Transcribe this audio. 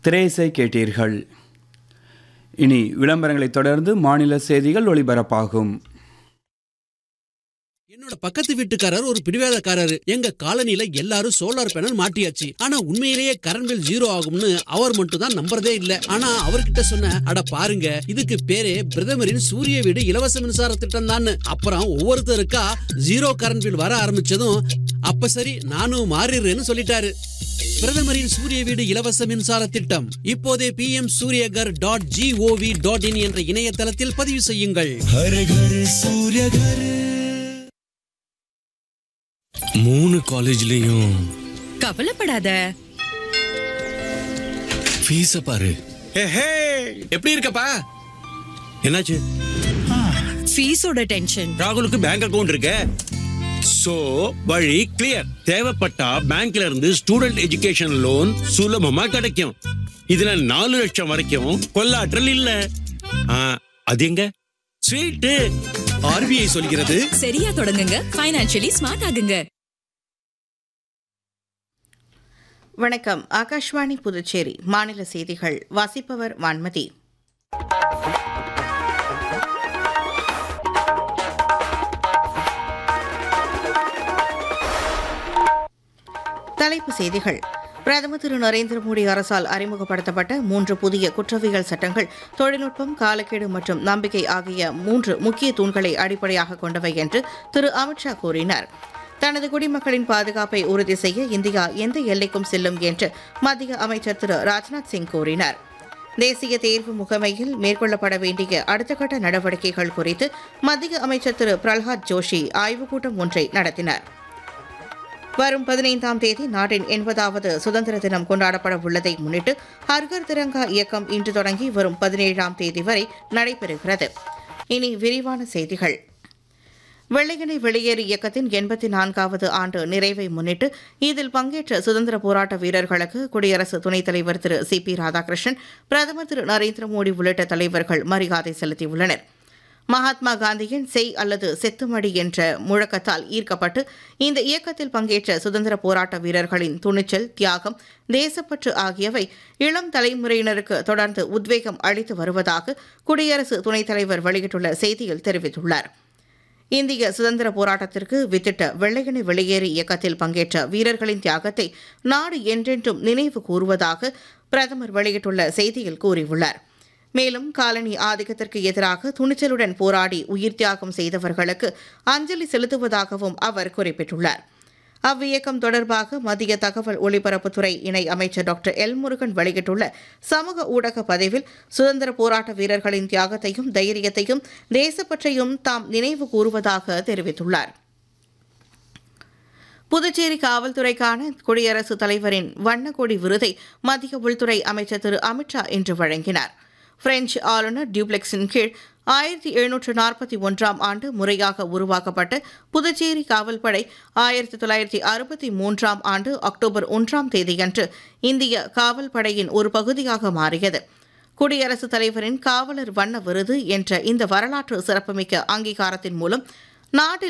திரேசை கேட்டீர்கள் இனி விளம்பரங்களைத் தொடர்ந்து மாநில செய்திகள் ஒளிபரப்பாகும் என்னோட பக்கத்து வீட்டுக்காரர் ஒரு பிடிவாதக்காரரு எங்க காலனில எல்லாரும் சோலார் பேனல் மாட்டியாச்சு ஆனா உண்மையிலேயே கரண்ட் பில் ஜீரோ ஆகும்னு அவர் மட்டும் தான் நம்புறதே இல்ல ஆனா அவர்கிட்ட சொன்ன அட பாருங்க இதுக்கு பேரே பிரதமரின் சூரிய வீடு இலவச மின்சார திட்டம் தான் அப்புறம் ஒவ்வொருத்தருக்கா ஜீரோ கரண்ட் பில் வர ஆரம்பிச்சதும் அப்ப சரி நானும் மாறிடுறேன்னு சொல்லிட்டாரு பிரதமரின் சூரிய வீடு இலவச மின்சார திட்டம் இப்போதே P M Suryaghar dot GOV dot in என்ற இணையதளத்தில் பதிவு செய்யுங்கள் हर घर सूर्य घर மூணு காலேஜ்லயும் கவலைப்படாத ஃபீஸ பாரு எப்படி இருக்கப்பா என்னாச்சு ஃபீஸோட டென்ஷன் ராகுலுக்கு பேங்க் அக்கவுண்ட் இருக்கு சோ வழி கிளியர் தேவைப்பட்டா பேங்க்ல இருந்து ஸ்டூடெண்ட் எஜுகேஷன் லோன் சுலபமா கிடைக்கும் இதுல நாலு லட்சம் வரைக்கும் கொள்ளாற்றல் இல்ல ஆ, அது எங்க ஸ்வீட்டு ஆர்பிஐ சொல்கிறது சரியா தொடங்குங்க ஃபைனான்சியலி ஸ்மார்ட் ஆகுங்க வணக்கம் ஆகாஷ்வாணி புதுச்சேரி மாநில செய்திகள் வாசிப்பவர் வான்மதி தலைப்புச் செய்திகள் பிரதமர் திரு நரேந்திர மோடி அரசால் அறிமுகப்படுத்தப்பட்ட மூன்று புதிய குற்றவியல் சட்டங்கள் தொழில்நுட்பம் காலக்கெடு மற்றும் நம்பிக்கை ஆகிய மூன்று முக்கிய தூண்களை அடிப்படையாக கொண்டவை என்று திரு அமித்ஷா கூறினார் தனது குடிமக்களின் பாதுகாப்பை உறுதி செய்ய இந்தியா எந்த எல்லைக்கும் செல்லும் என்று மத்திய அமைச்சர் திரு ராஜ்நாத் சிங் கூறினார் தேசிய தேர்வு முகமையில் மேற்கொள்ளப்பட வேண்டிய அடுத்த கட்ட நடவடிக்கைகள் குறித்து மத்திய அமைச்சர் திரு பிரல்ஹாத் ஜோஷி ஆய்வுக் கூட்டம் ஒன்றை நடத்தினார் வரும் பதினைந்தாம் தேதி நாட்டின் எண்பதாவது சுதந்திர தினம் கொண்டாடப்பட உள்ளதை முன்னிட்டு ஹர்கர் திரங்கா இயக்கம் இன்று தொடங்கி வரும் பதினேழாம் தேதி வரை நடைபெறுகிறது இனி விரிவான செய்திகள் வெள்ளையனை வெளியேறு இயக்கத்தின் எண்பத்தி நான்காவது ஆண்டு நிறைவை முன்னிட்டு இதில் பங்கேற்ற சுதந்திர போராட்ட வீரர்களுக்கு குடியரசு துணைத் தலைவர் திரு சி பி ராதாகிருஷ்ணன் பிரதமர் திரு நரேந்திர மோடி உள்ளிட்ட தலைவர்கள் மரியாதை செலுத்தியுள்ளனர் மகாத்மா காந்தியின் செய் அல்லது செத்துமடி என்ற முழக்கத்தால் ஈர்க்கப்பட்டு இந்த இயக்கத்தில் பங்கேற்ற சுதந்திர போராட்ட வீரர்களின் துணிச்சல் தியாகம் தேசப்பற்று ஆகியவை இளம் தலைமுறையினருக்கு தொடர்ந்து உத்வேகம் அளித்து வருவதாக குடியரசு துணைத் தலைவர் வெளியிட்டுள்ள செய்தியில் தெரிவித்துள்ளார் இந்திய சுதந்திர போராட்டத்திற்கு வித்திட்ட வெள்ளையனை வெளியேறு இயக்கத்தில் பங்கேற்ற வீரர்களின் தியாகத்தை நாடு என்றென்றும் நினைவு கூறுவதாக பிரதமர் வெளியிட்டுள்ள செய்தியில் கூறியுள்ளார் மேலும் காலனி ஆதிக்கத்திற்கு எதிராக துணிச்சலுடன் போராடி உயிர் தியாகம் செய்தவர்களுக்கு அஞ்சலி செலுத்துவதாகவும் அவர் குறிப்பிட்டுள்ளார் அவ்வியக்கம் தொடர்பாக மத்திய தகவல் ஒலிபரப்புத்துறை இணை அமைச்சர் டாக்டர் எல் முருகன் வெளியிட்டுள்ள சமூக ஊடக பதிவில் சுதந்திர போராட்ட வீரர்களின் தியாகத்தையும் தைரியத்தையும் தேசப்பற்றையும் தாம் நினைவு கூறுவதாக தெரிவித்துள்ளார் புதுச்சேரி காவல்துறைக்கான குடியரசுத் தலைவரின் வண்ணக்கொடி விருதை மத்திய உள்துறை அமைச்சர் திரு அமித்ஷா இன்று வழங்கினார் பிரெஞ்சு ஆளுநர் டியூப்ளெக்ஸின் கீழ் ஆயிரத்தி எழுநூற்று நாற்பத்தி ஒன்றாம் ஆண்டு முறையாக உருவாக்கப்பட்ட புதுச்சேரி காவல்படை ஆயிரத்தி தொள்ளாயிரத்தி அறுபத்தி மூன்றாம் ஆண்டு அக்டோபர் ஒன்றாம் தேதியன்று இந்திய காவல் படையின் ஒரு பகுதியாக மாறியது குடியரசுத் தலைவரின் காவலர் வண்ண விருது என்ற இந்த வரலாற்று சிறப்புமிக்க அங்கீகாரத்தின் மூலம் நாட்டில்